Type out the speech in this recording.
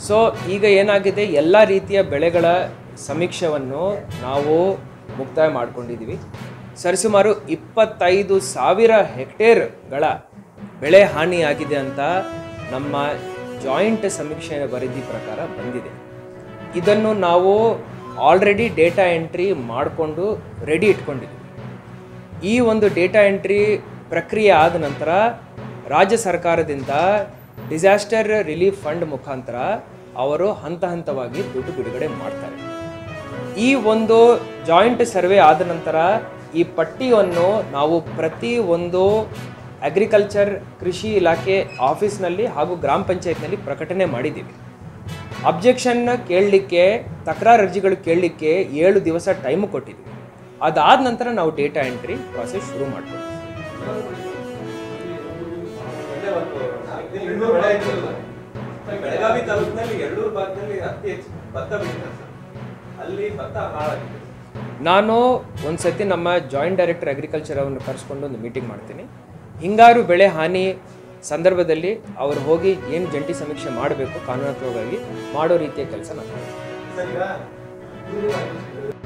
So ಈಗ ಏನಾಗಿದೆ ಎಲ್ಲ ರೀತಿಯ ಬೆಳೆಗಳ ಸಮೀಕ್ಷೆಯನ್ನು ನಾವು ಮುಕ್ತಾಯ ಮಾಡ್ಕೊಂಡಿದ್ದೀವಿ ಸರಿಸುಮಾರು ಇಪ್ಪತ್ತೈದು ಸಾವಿರ ಹೆಕ್ಟೇರ್ಗಳ ಬೆಳೆ ಹಾನಿಯಾಗಿದೆ ಅಂತ ನಮ್ಮ ಜಾಯಿಂಟ್ ಸಮೀಕ್ಷೆ ವರದಿ ಪ್ರಕಾರ ಬಂದಿದೆ ಇದನ್ನು ನಾವು ಆಲ್ರೆಡಿ ಡೇಟಾ ಎಂಟ್ರಿ ಮಾಡಿಕೊಂಡು ರೆಡಿ ಇಟ್ಕೊಂಡಿದ್ದೀವಿ ಈ ಒಂದು ಡೇಟಾ ಎಂಟ್ರಿ ಪ್ರಕ್ರಿಯೆ ಆದ ನಂತರ ರಾಜ್ಯ ಸರ್ಕಾರದಿಂದ ಡಿಸಾಸ್ಟರ್ ರಿಲೀಫ್ ಫಂಡ್ ಮುಖಾಂತರ ಅವರು ಹಂತ ಹಂತವಾಗಿ ದುಡ್ಡು ಬಿಡುಗಡೆ ಮಾಡ್ತಾರೆ ಈ ಒಂದು ಜಾಯಿಂಟ್ ಸರ್ವೆ ಆದ ನಂತರ ಈ ಪಟ್ಟಿಯನ್ನು ನಾವು ಪ್ರತಿ ಒಂದು ಅಗ್ರಿಕಲ್ಚರ್ ಕೃಷಿ ಇಲಾಖೆ ಆಫೀಸ್ನಲ್ಲಿ ಹಾಗೂ ಗ್ರಾಮ ಪಂಚಾಯತ್ನಲ್ಲಿ ಪ್ರಕಟಣೆ ಮಾಡಿದ್ದೀವಿ ಅಬ್ಜೆಕ್ಷನ್ ಕೇಳಲಿಕ್ಕೆ ತಕರಾರು ಅರ್ಜಿಗಳು ಕೇಳಲಿಕ್ಕೆ ಏಳು ದಿವಸ ಟೈಮ್ ಕೊಟ್ಟಿದ್ವಿ ಅದಾದ ನಂತರ ನಾವು ಡೇಟಾ ಎಂಟ್ರಿ ಪ್ರಾಸೆಸ್ ಶುರು ಮಾಡ್ತೀವಿ ಬೆಳಗಾವಿ ತಾಲೂಕಿನಲ್ಲಿ ಎರಡೂರು ಭಾಗದಲ್ಲಿ ಅತಿ ಹೆಚ್ಚು ಭತ್ತ ಬೆಳೀತಾರೆ ಸರ್ ಅಲ್ಲಿ ಭತ್ತ ಹಾಳಾಗಿದೆ ನಾನು ಒಂದು ಸತಿ ನಮ್ಮ ಜಾಯಿಂಟ್ ಡೈರೆಕ್ಟರ್ ಅಗ್ರಿಕಲ್ಚರ್ ಅವರನ್ನು ಕರೆಸ್ಕೊಂಡು ಒಂದು ಮೀಟಿಂಗ್ ಮಾಡ್ತೀನಿ ಹಿಂಗಾರು ಬೆಳೆ ಹಾನಿ ಸಂದರ್ಭದಲ್ಲಿ ಅವರು ಹೋಗಿ ಏನು ಜಂಟಿ ಸಮೀಕ್ಷೆ ಮಾಡಬೇಕು ಕಾನೂನಾತ್ಮಕವಾಗಿ ಮಾಡೋ ರೀತಿಯ ಕೆಲಸ ನಾನು ಮಾಡ್ತೀನಿ. ಸರ್ ಈಗ